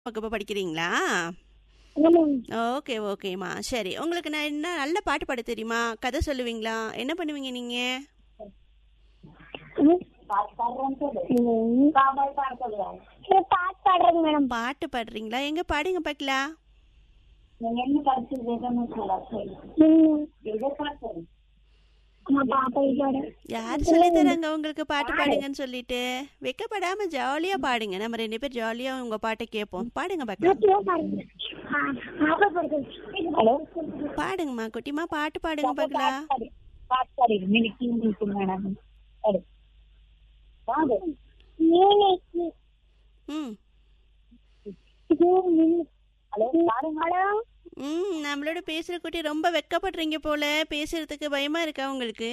வகுப்பு படிக்கிறீங்களா ஆமாங்க ஓகே ஓகேம்மா சரி உங்களுக்கு நான் என்ன நல்ல பாட்டு பாட தெரியுமா கதை சொல்லுவீங்களா என்ன பண்ணுவீங்க நீங்க பாட்டு பாடுறேங்க மேடம் பாட்டு பாடுறீங்களா எங்க பாடுங்க பார்க்கலாம் பாப்பா பாடு யார் சொல்லி தராங்க உங்களுக்கு பாட்டு பாடுங்கன்னு சொல்லிட்டு வெக்கப்படாம ஜாலியா பாடுங்க நம்ம ரெண்டு பேர் ஜாலியா உங்க பாட்டை கேட்போம் பாடுங்க பார்க்கலாம் பாப்பா பாடுறது ஹலோ பாடுங்கம்மா குட்டிமா பாட்டு பாடுங்க பார்க்கலாம் பாட்டு பாடு மினிக்கு மினிக்கு மேடம் பாடு பாடு மினிக்கு ம் ஹலோ பாருங்க மேடம் ம் நம்மளோட பேசுற குட்டி ரொம்ப வெக்கப்படுறீங்க போல பேசுறதுக்கு பயமா இருக்கா உங்களுக்கு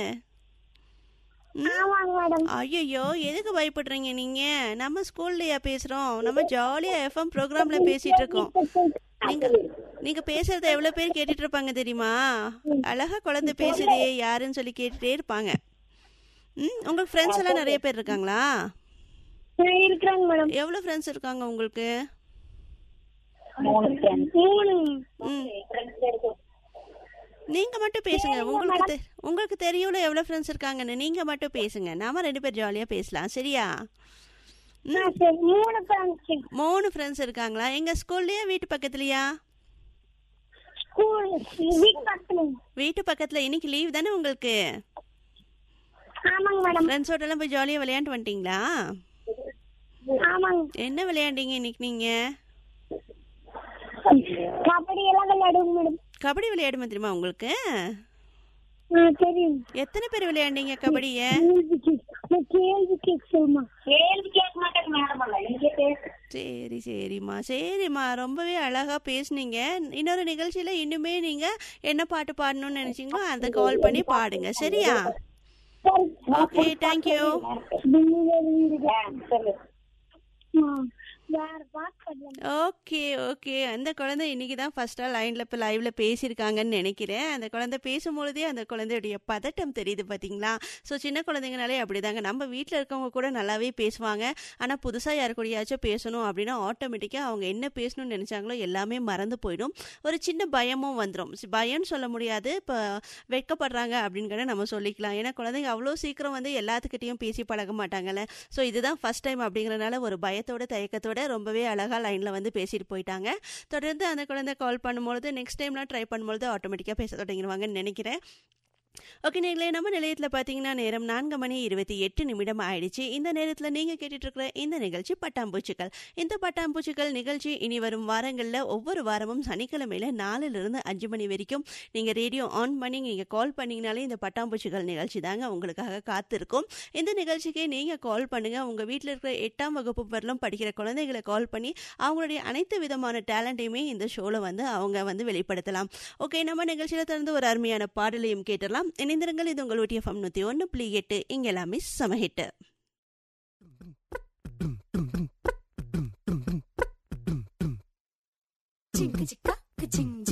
ம் ஆமாங்க மேடம் ஐயோ எதுக்கு பயப்படுறீங்க நீங்க நம்ம ஸ்கூல்லயா பேசுறோம் நம்ம ஜாலியா எஃப்எம் ப்ரோக்ராம்ல பேசிட்டு இருக்கோம் நீங்க நீங்க பேசுறத எவ்வளவு பேர் கேட்டுட்டு இருப்பாங்க தெரியுமா அழகா குழந்தை பேசுதே யாருன்னு சொல்லி கேட்டுட்டே இருப்பாங்க ம் உங்களுக்கு ஃப்ரெண்ட்ஸ் எல்லாம் நிறைய பேர் இருக்காங்களா இருக்கிறாங்க மேடம் எவ்வளவு ஃப்ரெண்ட்ஸ் இருக்காங்க உங்களுக்கு மூணு மூணு ம் நீங்க மட்டும் பேசுங்க உங்களுக்கு தெ- உங்களுக்கு தெரியும்ல எவ்வளவு ஃப்ரெண்ட்ஸ் இருக்காங்கன்னு நீங்க மட்டும் பேசுங்க நாம ரெண்டு பேர் ஜாலியா பேசலாம் சரியா ஆ, சரி மூணு ஃப்ரெண்ட்ஸ் மூணு ஃப்ரெண்ட்ஸ் இருக்காங்களா எங்க ஸ்கூல்லயா வீட்டு பக்கத்துலயா ஸ்கூல் வீட்டு பக்கத்துல வீட்டு பக்கத்துல இன்னைக்கு லீவ் தானே உங்களுக்கு ஆமாங்க மேடம் ஃப்ரெண்ட்ஸோட எல்லாம் போய் ஜாலியா விளையாண்டு வந்துட்டீங்களா ஆமாங்க என்ன விளையாண்டீங்க இன்னைக்கு நீங்க கபடி எல்லாம் விளையாடுவோம் மேடம் கபடி விளையாடுமா தெரியுமா உங்களுக்கு ஆ தெரியும் எத்தனை பேர் விளையாண்டீங்க கபடிய கேள்வி கேக் நான் கேள்வி கேக் சொல்லுமா கேள்வி கேட்க மாட்டேங்க மேடம் இங்கே பேசு சரி சரிம்மா சரிம்மா ரொம்பவே அழகா பேசுனீங்க இன்னொரு நிகழ்ச்சியில இன்னுமே நீங்க என்ன பாட்டு பாடணும்னு நினைச்சீங்களோ அதை கால் பண்ணி பாடுங்க சரியா ஓகே தேங்க்யூ சொல்லு வேற பாட்டு பாடலாம் ஓகே ஓகே அந்த குழந்தை இன்னைக்கு தான் ஃபர்ஸ்டா லைன்ல இப்போ லைவ்ல பேசியிருக்காங்கன்னு நினைக்கிறேன் அந்த குழந்தை பேசும்பொழுதே அந்த குழந்தையுடைய பதட்டம் தெரியுது பாத்தீங்களா ஸோ சின்ன குழந்தைங்கனாலே அப்படிதாங்க நம்ம வீட்டில் இருக்கவங்க கூட நல்லாவே பேசுவாங்க ஆனால் புதுசாக யாரு கூடயாச்சும் பேசணும் அப்படின்னா ஆட்டோமேட்டிக்காக அவங்க என்ன பேசணும்னு நினைச்சாங்களோ எல்லாமே மறந்து போயிடும் ஒரு சின்ன பயமும் வந்துடும் பயம்னு சொல்ல முடியாது இப்போ வெட்கப்படுறாங்க அப்படின்னு கூட நம்ம சொல்லிக்கலாம் ஏன்னா குழந்தைங்க அவ்வளோ சீக்கிரம் வந்து எல்லாத்துக்கிட்டையும் பேசி பழக மாட்டாங்கல்ல ஸோ இதுதான் ஃபர்ஸ்ட் டைம் அப்படிங்கறனால ஒரு பயத்தோட தயக்கத்தோட ரொம்பவே அழகா லைன்ல வந்து பேசிட்டு போயிட்டாங்க தொடர்ந்து அந்த குழந்தை கால் பண்ணும்பொழுது நெக்ஸ்ட் டைம்லாம் ட்ரை பண்ணும்பொழுது ஆட்டோமேட்டிக்காக பேச தொடங்கிடுவாங்கன்னு நினைக்கிறேன் ஓகே நீங்களே நம்ம நிலையத்தில் பார்த்தீங்கன்னா நேரம் நான்கு மணி இருபத்தி எட்டு நிமிடம் ஆயிடுச்சு இந்த நேரத்தில் நீங்கள் கேட்டுட்டு இருக்கிற இந்த நிகழ்ச்சி பட்டாம்பூச்சிகள் இந்த பட்டாம்பூச்சிகள் நிகழ்ச்சி இனி வரும் வாரங்களில் ஒவ்வொரு வாரமும் சனிக்கிழமையில நாலுலேருந்து அஞ்சு மணி வரைக்கும் நீங்கள் ரேடியோ ஆன் பண்ணி நீங்கள் கால் பண்ணீங்கனாலே இந்த பட்டாம்பூச்சிகள் நிகழ்ச்சி தாங்க உங்களுக்காக காத்திருக்கும் இந்த நிகழ்ச்சிக்கு நீங்கள் கால் பண்ணுங்க உங்கள் வீட்டில் இருக்கிற எட்டாம் வகுப்பு வரலும் படிக்கிற குழந்தைகளை கால் பண்ணி அவங்களுடைய அனைத்து விதமான டேலண்ட்டையுமே இந்த ஷோவில் வந்து அவங்க வந்து வெளிப்படுத்தலாம் ஓகே நம்ம நிகழ்ச்சியில் தொடர்ந்து ஒரு அருமையான பாடலையும் கேட்டலாம் இணைந்திருங்கள் இது உங்கள் ஊட்டிய நூற்றி ஒன்று புள்ளி எட்டு இங்கே எல்லாமே சமஹிட்டு Ching, chicka, ching,